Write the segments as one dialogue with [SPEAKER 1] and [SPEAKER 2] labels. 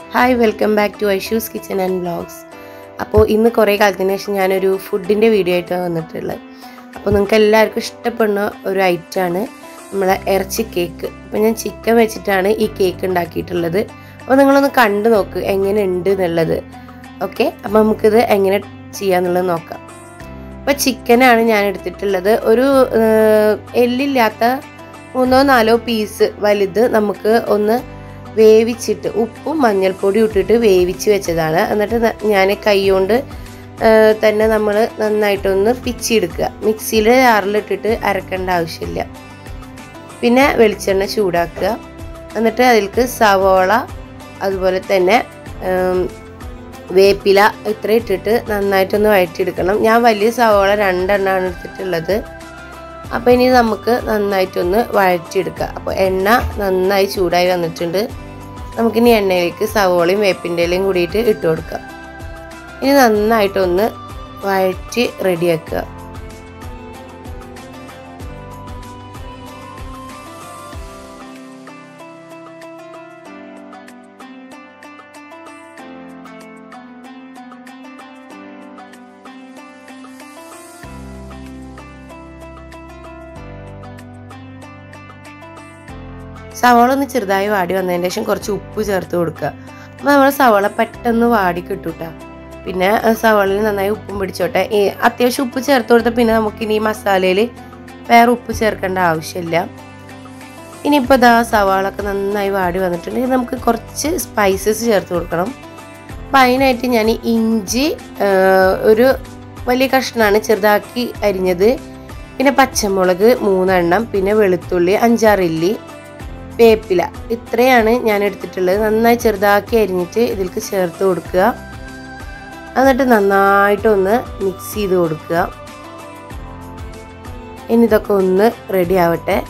[SPEAKER 1] hi welcome back to Aishu's kitchen and vlogs അപ്പോൾ ഇന്ന് കുറേ കാലത്തിന് ശേഷം ഞാനൊരു ഫുഡിൻ്റെ വീഡിയോ ആയിട്ടാണ് വന്നിട്ടുള്ളത് അപ്പോൾ നിങ്ങൾക്ക് എല്ലാവർക്കും ഇഷ്ടപ്പെടുന്ന ഒരു ഐറ്റമാണ് നമ്മളെ ഇറച്ചി കേക്ക് അപ്പോൾ ഞാൻ ചിക്കൻ വെച്ചിട്ടാണ് ഈ കേക്ക് ഉണ്ടാക്കിയിട്ടുള്ളത് അപ്പോൾ നിങ്ങളൊന്ന് കണ്ടു നോക്ക് എങ്ങനെ ഉണ്ട് എന്നുള്ളത് ഓക്കെ അപ്പോൾ നമുക്കിത് എങ്ങനെ ചെയ്യാന്നുള്ളത് നോക്കാം അപ്പോൾ ചിക്കനാണ് ഞാൻ എടുത്തിട്ടുള്ളത് ഒരു ഏഹ്, എല്ലില്ലാത്ത മൂന്നോ നാലോ പീസ് വലുത് നമുക്ക് ഒന്ന് വേവിച്ചിട്ട് ഉപ്പും മഞ്ഞൾപ്പൊടി ഇട്ടിട്ട് വേവിച്ച് വെച്ചതാണ് എന്നിട്ട് ന- ഞാൻ കൈ കൊണ്ട് ഏഹ്, തന്നെ നമ്മൾ നന്നായിട്ടൊന്ന് പിച്ചിയെടുക്കുക മിക്സിയിൽ ജാറിലിട്ടിട്ട് അരക്കേണ്ട ആവശ്യമില്ല പിന്നെ വെളിച്ചെണ്ണ ചൂടാക്കുക എന്നിട്ട് അതിലേക്ക് സവോള അതുപോലെ തന്നെ ഉം, വേപ്പില ഇത്ര ഇട്ടിട്ട് നന്നായിട്ടൊന്ന് വഴറ്റിയെടുക്കണം ഞാൻ വലിയ സവോള രണ്ടെണ്ണമാണ് എടുത്തിട്ടുള്ളത് അപ്പോൾ ഇനി നമുക്ക് നന്നായിട്ടൊന്ന് വഴറ്റിയെടുക്കുക അപ്പോൾ എണ്ണ നന്നായി ചൂടായി വന്നിട്ടുണ്ട് നമുക്കിനി എണ്ണയിലേക്ക് സവോളയും വേപ്പിൻ്റെ ഇലയും കൂടിയിട്ട് ഇട്ട് കൊടുക്കാം ഇനി നന്നായിട്ടൊന്ന് വഴറ്റി റെഡിയാക്കുക സവാള ഒന്ന് ചെറുതായി വാടി വന്നതിന് ശേഷം കുറച്ച് ഉപ്പ് ചേർത്ത് കൊടുക്കുക അപ്പോൾ നമ്മൾ സവാള പെട്ടെന്ന് വാടി കിട്ടൂട്ടാ പിന്നെ ആ സവാളയിൽ നന്നായി ഉപ്പും പിടിച്ചോട്ടെ ഈ അത്യാവശ്യം ഉപ്പ് ചേർത്ത് കൊടുത്താൽ പിന്നെ നമുക്കിനി ഈ മസാലയിൽ വേറെ ഉപ്പ് ചേർക്കേണ്ട ആവശ്യമില്ല ഇനിയിപ്പോൾ ഇതാ സവാളൊക്കെ നന്നായി വാടി വന്നിട്ടുണ്ടെങ്കിൽ നമുക്ക് കുറച്ച് സ്പൈസസ് ചേർത്ത് കൊടുക്കണം അപ്പം അതിനായിട്ട് ഞാൻ ഇഞ്ചി ആ, ഒരു വലിയ കഷ്ണമാണ് ചെറുതാക്കി അരിഞ്ഞത് പിന്നെ പച്ചമുളക് മൂന്നെണ്ണം പിന്നെ വെളുത്തുള്ളി അഞ്ചാറില്ലി വേപ്പില ഇത്രയാണ് ഞാൻ എടുത്തിട്ടുള്ളത് നന്നായി ചെറുതാക്കി അരിഞ്ഞിട്ട് ഇതിലേക്ക് ചേർത്ത് കൊടുക്കുക എന്നിട്ട് നന്നായിട്ടൊന്ന് മിക്സ് ചെയ്ത് കൊടുക്കുക ഇനി ഇതൊക്കെ ഒന്ന് റെഡി ആവട്ടെ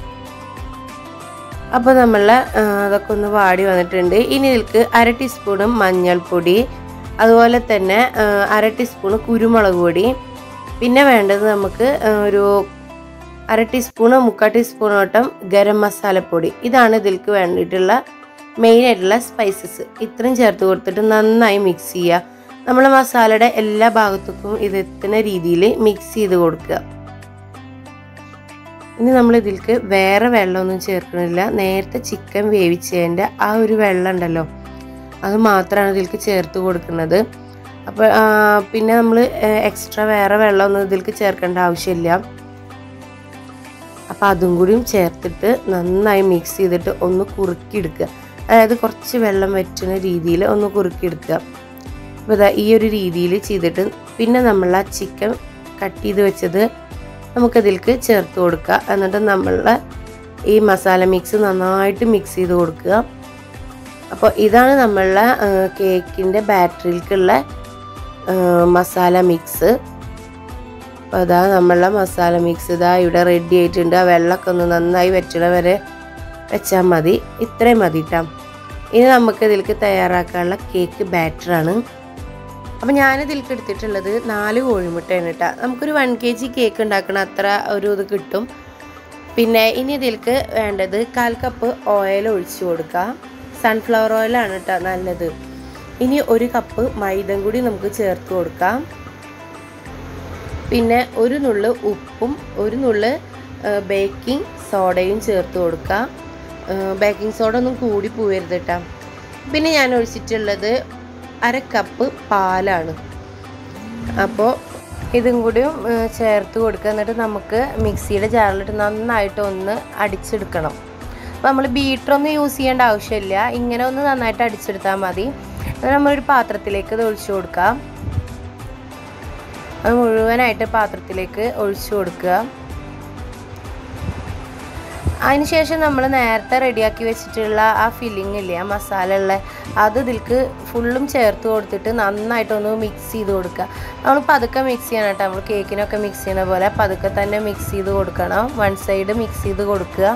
[SPEAKER 1] അപ്പോൾ നമ്മൾ അതൊക്കെ ഒന്ന് വാടി വന്നിട്ടുണ്ട് ഇനി ഇതിലേക്ക് അര ടീസ്പൂണും മഞ്ഞൾപ്പൊടി അതുപോലെ തന്നെ ആ, അര ടീസ്പൂണ് കുരുമുളക് പൊടി പിന്നെ വേണ്ടത് നമുക്ക് ആ, ഒരു അര ടീസ്പൂണ് മുക്കാൽ ടീസ്പൂണോട്ടം ഗരം മസാലപ്പൊടി ഇതാണ് ഇതിലേക്ക് വേണ്ടിയിട്ടുള്ള മെയിൻ ആയിട്ടുള്ള സ്പൈസസ് ഇത്രയും ചേർത്ത് കൊടുത്തിട്ട് നന്നായി മിക്സ് ചെയ്യുക നമ്മൾ മസാലയുടെ എല്ലാ ഭാഗത്തേക്കും ഇത് എത്തുന്ന രീതിയിൽ മിക്സ് ചെയ്ത് കൊടുക്കുക ഇനി നമ്മൾ ഇതിലേക്ക് വേറെ വെള്ളമൊന്നും ചേർക്കണില്ല നേരത്തെ ചിക്കൻ വേവിച്ചതിൻ്റെ ആ ഒരു വെള്ളം ഉണ്ടല്ലോ അത് മാത്രമാണ് ഇതിലേക്ക് ചേർത്ത് കൊടുക്കുന്നത് അപ്പോൾ പിന്നെ നമ്മൾ എക്സ്ട്രാ വേറെ വെള്ളമൊന്നും ഇതിലേക്ക് ചേർക്കേണ്ട ആവശ്യമില്ല അപ്പോൾ അതും കൂടിയും ചേർത്തിട്ട് നന്നായി മിക്സ് ചെയ്തിട്ട് ഒന്ന് കുറുക്കിയെടുക്കുക അതായത് കുറച്ച് വെള്ളം വറ്റുന്ന രീതിയിൽ ഒന്ന് കുറുക്കിയെടുക്കുക അപ്പോൾ ഇതാ ഈ ഒരു രീതിയിൽ ചെയ്തിട്ട് പിന്നെ നമ്മൾ ആ ചിക്കൻ കട്ട് ചെയ്ത് വെച്ചത് നമുക്കതിലേക്ക് ചേർത്ത് കൊടുക്കുക എന്നിട്ട് നമ്മളെ ഈ മസാല മിക്സ് നന്നായിട്ട് മിക്സ് ചെയ്ത് കൊടുക്കുക അപ്പോൾ ഇതാണ് നമ്മളുടെ കേക്കിൻ്റെ ബാറ്ററിയിലേക്കുള്ള മസാല മിക്സ് അപ്പോൾ അതാ നമ്മളുടെ മസാല മിക്സ് ഇതാ ഇവിടെ റെഡി ആയിട്ടുണ്ട് ആ വെള്ളമൊക്കെ ഒന്ന് നന്നായി വറ്റണ വരെ വെച്ചാൽ മതി ഇത്രയും മതി കേട്ടോ ഇനി നമുക്ക് ഇതിലേക്ക് തയ്യാറാക്കാനുള്ള കേക്ക് ബാറ്ററാണ് അപ്പം ഞാനിതിലേക്ക് എടുത്തിട്ടുള്ളത് നാല് കോഴിമുട്ടയാണ് കേട്ടോ നമുക്കൊരു വൺ കെ ജി കേക്ക് ഉണ്ടാക്കണ അത്ര ഒരു ഇത് കിട്ടും പിന്നെ ഇനി ഇതിലേക്ക് വേണ്ടത് കാൽ കപ്പ് ഓയിൽ ഒഴിച്ചു കൊടുക്കുക സൺഫ്ലവർ ഓയിലാണ് കേട്ടോ നല്ലത് ഇനി ഒരു കപ്പ് മൈദം കൂടി നമുക്ക് ചേർത്ത് കൊടുക്കാം പിന്നെ ഒരു നുള്ള് ഉപ്പും ഒരു നുള്ള് ബേക്കിംഗ് സോഡയും ചേർത്ത് കൊടുക്കാം ബേക്കിംഗ് സോഡ ഒന്നും കൂടി പോവരുത് കേട്ടോ പിന്നെ ഞാൻ ഒഴിച്ചിട്ടുള്ളത് അര കപ്പ് പാലാണ് അപ്പോൾ ഇതും കൂടിയും ഏഹ്, ചേർത്ത് കൊടുക്കുക എന്നിട്ട് നമുക്ക് മിക്സിയുടെ ജാറിലിട്ട് നന്നായിട്ട് ഒന്ന് അടിച്ചെടുക്കണം അപ്പോൾ നമ്മൾ ബീറ്ററൊന്നും യൂസ് ചെയ്യേണ്ട ആവശ്യമില്ല ഇങ്ങനെ ഒന്ന് നന്നായിട്ട് അടിച്ചെടുത്താൽ മതി എന്നിട്ട് നമ്മളൊരു പാത്രത്തിലേക്ക് ഇത് ഒഴിച്ചു കൊടുക്കാം അത് മുഴുവനായിട്ട് പാത്രത്തിലേക്ക് ഒഴിച്ചു കൊടുക്കുക അതിനുശേഷം നമ്മൾ നേരത്തെ റെഡിയാക്കി വെച്ചിട്ടുള്ള ആ ഫില്ലിംഗ് ഇല്ലേ ആ മസാല ഉള്ള അത് ഇതിലേക്ക് ഫുള്ളും ചേർത്ത് കൊടുത്തിട്ട് നന്നായിട്ടൊന്ന് മിക്സ് ചെയ്ത് കൊടുക്കുക നമ്മൾ പതുക്കെ മിക്സ് ചെയ്യണം കേട്ടോ നമ്മൾ കേക്കിനൊക്കെ മിക്സ് ചെയ്യുന്ന പോലെ പതുക്കെ തന്നെ മിക്സ് ചെയ്ത് കൊടുക്കണം വൺ സൈഡ് മിക്സ് ചെയ്ത് കൊടുക്കുക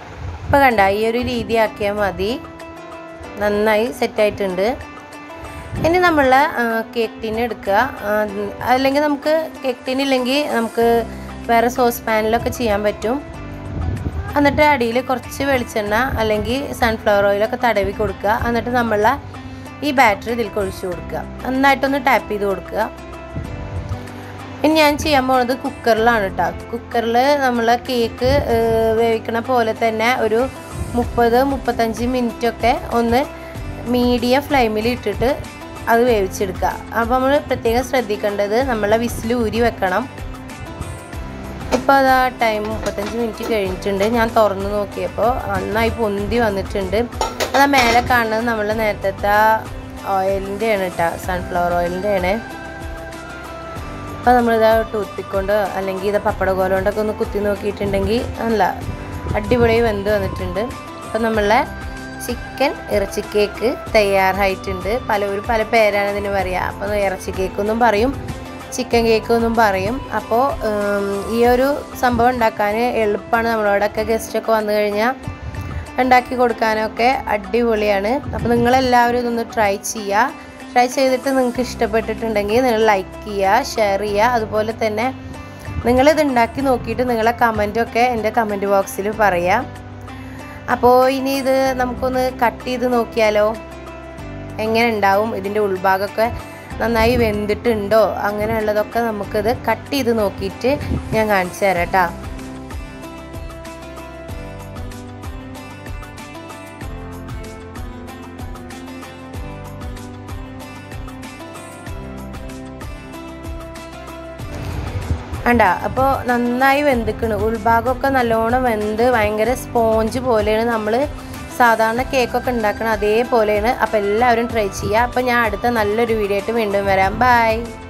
[SPEAKER 1] ഇപ്പം കണ്ട ഈ ഒരു രീതി ആക്കിയാൽ മതി നന്നായി സെറ്റായിട്ടുണ്ട് ഇനി നമ്മൾ കേക്ക് ടീൻ എടുക്കുക ആ, അല്ലെങ്കിൽ നമുക്ക് കേക്ക് ടീൻ ഇല്ലെങ്കിൽ നമുക്ക് വേറെ സോസ് പാനിലൊക്കെ ചെയ്യാൻ പറ്റും എന്നിട്ട് അടിയിൽ കുറച്ച് വെളിച്ചെണ്ണ അല്ലെങ്കിൽ സൺഫ്ലവർ ഓയിലൊക്കെ തടവി കൊടുക്കുക എന്നിട്ട് നമ്മൾ ഈ ബാറ്ററി ഇതിലേക്ക് ഒഴിച്ചു കൊടുക്കുക നന്നായിട്ടൊന്ന് ടാപ്പ് ചെയ്ത് കൊടുക്കുക ഇനി ഞാൻ ചെയ്യാൻ പോകുന്നത് കുക്കറിലാണ് കേട്ടോ കുക്കറിൽ നമ്മൾ കേക്ക് വേവിക്കണ പോലെ തന്നെ ഒരു മുപ്പത് മുപ്പത്തഞ്ച് മിനിറ്റ് ഒക്കെ ഒന്ന് മീഡിയം ഫ്ലെയിമിൽ ഇട്ടിട്ട് അത് വേവിച്ചെടുക്കുക അപ്പോൾ നമ്മൾ പ്രത്യേകം ശ്രദ്ധിക്കേണ്ടത് നമ്മളെ വിസിൽ ഊരി വെക്കണം ഇപ്പോൾ അതാ ടൈം മുപ്പത്തഞ്ച് മിനിറ്റ് കഴിഞ്ഞിട്ടുണ്ട് ഞാൻ തുറന്ന് നോക്കിയപ്പോൾ നന്നായി പൊന്തി വന്നിട്ടുണ്ട് അതാ മേലെ കാണുന്നത് നമ്മൾ നേരത്തെ ഓയിലിൻ്റെ ആണ് കേട്ടോ സൺഫ്ലവർ ഓയിലിൻ്റെ ആണ് അപ്പോൾ നമ്മളിത് ടൂത്ത് പിക്ക് കൊണ്ട് അല്ലെങ്കിൽ ഇത് പപ്പട കോല കൊണ്ടൊക്കെ ഒന്ന് കുത്തി നോക്കിയിട്ടുണ്ടെങ്കിൽ നല്ല അടിപൊളി വെന്ത് വന്നിട്ടുണ്ട് അപ്പോൾ നമ്മളെ ചിക്കൻ ഇറച്ചി കേക്ക് തയ്യാറായിട്ടുണ്ട് പലവരും പല പേരാണ് ഇതിന് പറയുക അപ്പോൾ ഇറച്ചി കേക്ക് എന്നും പറയും ചിക്കൻ കേക്ക് എന്നും പറയും അപ്പോൾ ഉം, ഈ ഒരു സംഭവം ഉണ്ടാക്കാൻ എളുപ്പമാണ് നമ്മളോടൊക്കെ ഗസ്റ്റൊക്കെ വന്നു കഴിഞ്ഞാൽ ഉണ്ടാക്കി കൊടുക്കാനൊക്കെ അടിപൊളിയാണ് അപ്പോൾ നിങ്ങളെല്ലാവരും ഇതൊന്ന് ട്രൈ ചെയ്യുക ട്രൈ ചെയ്തിട്ട് നിങ്ങൾക്ക് ഇഷ്ടപ്പെട്ടിട്ടുണ്ടെങ്കിൽ നിങ്ങൾ ലൈക്ക് ചെയ്യുക ഷെയർ ചെയ്യുക അതുപോലെ തന്നെ നിങ്ങളിത് ഉണ്ടാക്കി നോക്കിയിട്ട് നിങ്ങളെ കമൻറ്റൊക്കെ എൻ്റെ കമൻറ്റ് ബോക്സിൽ പറയാം അപ്പോൾ ഇനി ഇത് നമുക്കൊന്ന് കട്ട് ചെയ്ത് നോക്കിയാലോ എങ്ങനെ ഉണ്ടാവും ഇതിൻ്റെ ഉൾഭാഗമൊക്കെ നന്നായി വെന്തിട്ടുണ്ടോ അങ്ങനെയുള്ളതൊക്കെ നമുക്കിത് കട്ട് ചെയ്ത് നോക്കിയിട്ട് ഞാൻ കാണിച്ചു തരാം കേട്ടോ വേണ്ട അപ്പോൾ നന്നായി വെന്തിക്കണ് ഉൾഭാഗമൊക്കെ നല്ലോണം വെന്ത് ഭയങ്കര സ്പോഞ്ച് പോലെയാണ് നമ്മൾ സാധാരണ കേക്കൊക്കെ ഉണ്ടാക്കണം അതേപോലെയാണ് അപ്പോൾ എല്ലാവരും ട്രൈ ചെയ്യുക അപ്പോൾ ഞാൻ അടുത്ത നല്ലൊരു വീഡിയോ ആയിട്ട് വീണ്ടും വരാം ബൈ